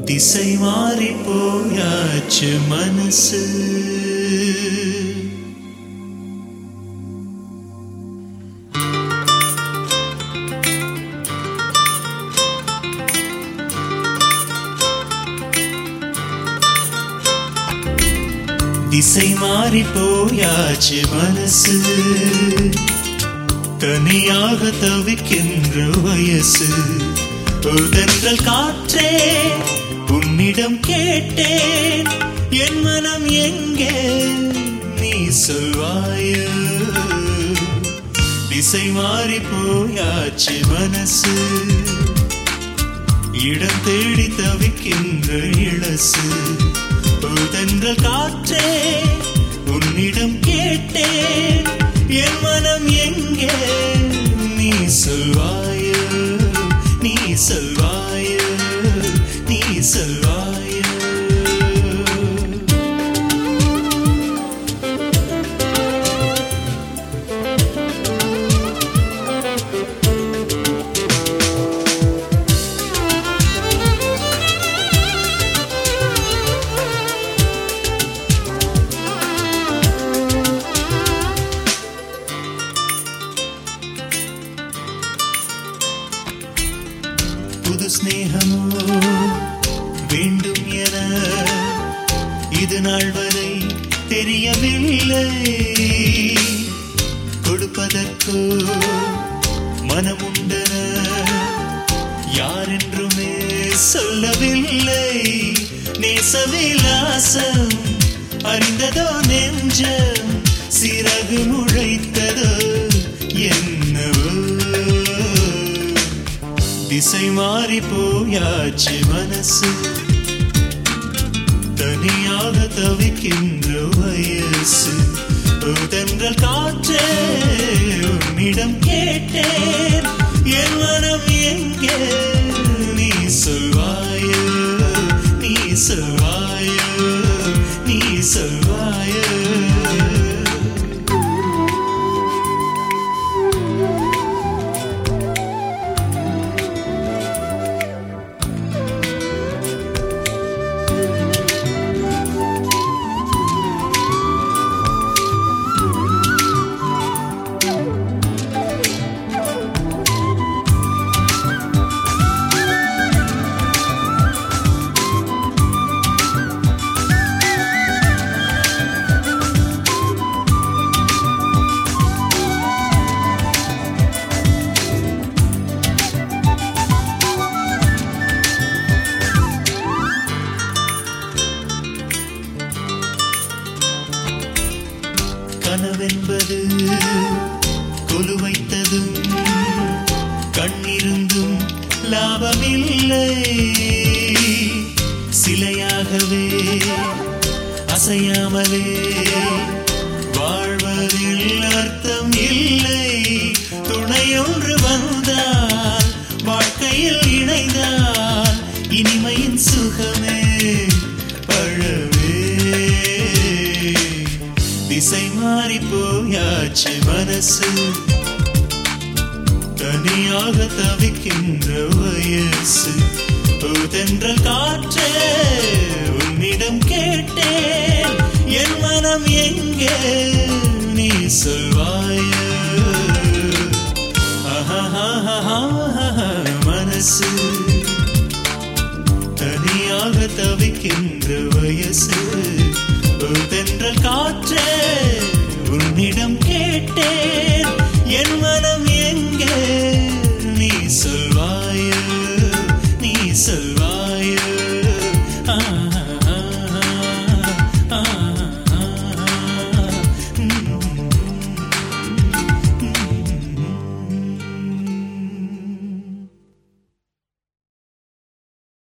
திசை மாறி போயாச்சு மனசு திசை மாறி போயாச்சு மனசு தனியாக தவிக்கின்ற வயசு உதன்றல் காற்றே உன்னிடம் கேட்டேன் என் மனம் எங்கே நீ சொல்வாய திசை மாறி போயாச்சு மனசு இடம் தேடி தவிக்கின்ற இளசு உதன்றல் காற்றே உன்னிடம் கேட்டேன் என் மனம் எங்கே நீ சொல்வாய நீ சொல்வாய நீ சொல்வாய புது ஸ்நேகமோ வேண்டும் என இது நாள் வரை தெரியவில்லை கொடுப்பதற்கோ மனமுண்டன யாரென்றுமே சொல்லவில்லை நேசவிலாசம் அறிந்ததோ நெஞ்சம் சிறகு முளைத்ததோ என்னவோ திசை மாறி போயாச்சு மனசு தனியாக தவிக்கின்ற வயசு தென்றல் காற்றே உன்னிடம் கேட்டேன் என் மனம் எங்கே நீ சொல்வாய நீ சொல்வாய நீ சொல்வாய கனவென்பது கொலு வைத்ததும் கண்ணிருந்தும் லாபமில்லை சிலையாகவே அசையாமலே வாழ்வதில் அர்த்தம் இல்லை துணையொன்று வந்தால் வாழ்க்கையில் இணைந்தால் இனிமையின் சுகமே பழவே திசை மாறி போயாச்சு மனசு தனியாக தவிக்கின்ற வயசு தென்றல் காற்றே உன்னிடம் கேட்டேன் என் மனம் எங்கே நீ சொல்வாய ஆஹாஹாஹாஹா, மனசு தனியாக தவிக்கின்ற வயசு